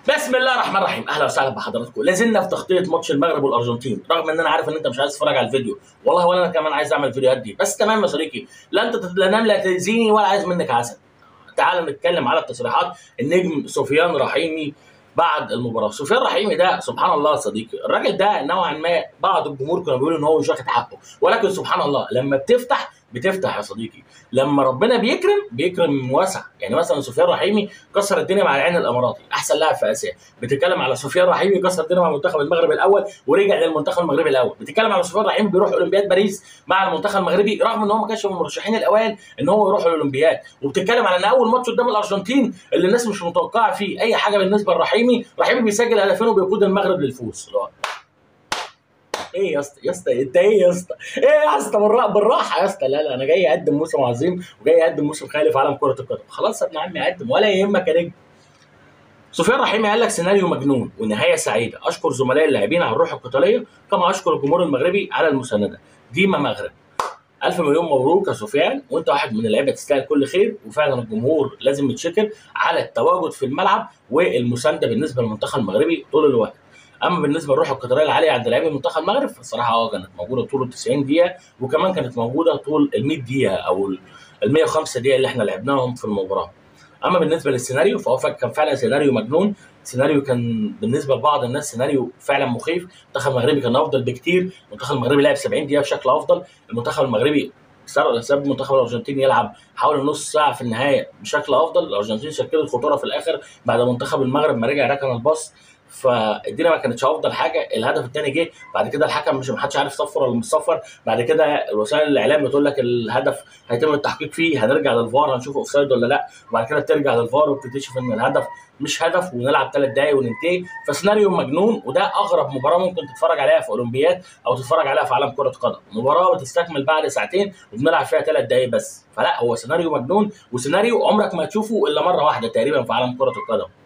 بسم الله الرحمن الرحيم اهلا وسهلا بحضراتكم لازلنا في تغطيه ماتش المغرب والارجنتين رغم ان انا عارف ان انت مش عايز تتفرج على الفيديو والله ولا انا كمان عايز اعمل الفيديوهات دي بس تمام يا صديقي لا انت لا نام لا تاذيني ولا عايز منك عسل تعال نتكلم على التصريحات النجم سفيان رحيمي بعد المباراه سفيان رحيمي ده سبحان الله يا صديقي الراجل ده نوعا ما بعض الجمهور كانوا بيقولوا ان هو مش واخد حقه ولكن سبحان الله لما بتفتح بتفتح يا صديقي لما ربنا بيكرم بيكرم من واسع يعني مثلا سفيان رحيمي كسر الدنيا مع العين الاماراتي احسن لاعب في اسيا بتتكلم على سفيان رحيمي كسر الدنيا مع منتخب المغرب الاول ورجع للمنتخب المغربي الاول بتتكلم على سفيان رحيمي بيروح اولمبياد باريس مع المنتخب المغربي رغم ان هو ما كانش من المرشحين الاوائل ان هو يروح الاولمبياد وبتتكلم على ان اول ماتش قدام الارجنتين اللي الناس مش متوقعه فيه اي حاجه بالنسبه لرحيمي رحيمي بيسجل هدفين وبيقود المغرب للفوز ايه يا اسطى يا اسطى انت ايه يا اسطى ايه يا اسطى بالراحه بالراحه يا اسطى لا لا انا جاي اقدم موسم عظيم وجاي اقدم موسم خيالي في عالم كره القدم خلاص يا ابن عمي اقدم ولا يهمك يا نجم سفيان رحيمي قال لك سيناريو مجنون ونهايه سعيده اشكر زملائي اللاعبين على الروح القتاليه كما اشكر الجمهور المغربي على المسانده ديما مغرب الف مليون مبروك يا سفيان وانت واحد من اللعيبه تستاهل كل خير وفعلا الجمهور لازم يتشكر على التواجد في الملعب والمسانده بالنسبه للمنتخب المغربي طول الوقت اما بالنسبه للروح القتاليه العاليه عند لاعبي منتخب المغرب فالصراحه اه كانت موجوده طول ال 90 دقيقه وكمان كانت موجوده طول ال 100 دقيقه او ال 105 دقيقه اللي احنا لعبناهم في المباراه اما بالنسبه للسيناريو فهو كان فعلا سيناريو مجنون سيناريو كان بالنسبه لبعض الناس سيناريو فعلا مخيف المنتخب المغربي كان افضل بكتير المنتخب المغربي لعب 70 دقيقه بشكل افضل المنتخب المغربي ساب المنتخب الارجنتيني يلعب حوالي نص ساعه في النهايه بشكل افضل الارجنتين شكلت خطوره في الاخر بعد منتخب المغرب ما رجع ركن الباص فالدنيا ما كانتش افضل حاجه الهدف الثاني جه بعد كده الحكم مش محدش عارف صفر ولا مش صفر بعد كده وسائل الاعلام بتقول لك الهدف هيتم التحقيق فيه هنرجع للفار هنشوف اوفسايد ولا لا وبعد كده ترجع للفار وبتكتشف ان الهدف مش هدف ونلعب ثلاث دقايق وننتهي فسيناريو مجنون وده اغرب مباراه ممكن تتفرج عليها في اولمبياد او تتفرج عليها في عالم كره قدم مباراه بتستكمل بعد ساعتين وبنلعب فيها ثلاث دقايق بس فلا هو سيناريو مجنون وسيناريو عمرك ما تشوفه الا مره واحده تقريبا في عالم كره القدم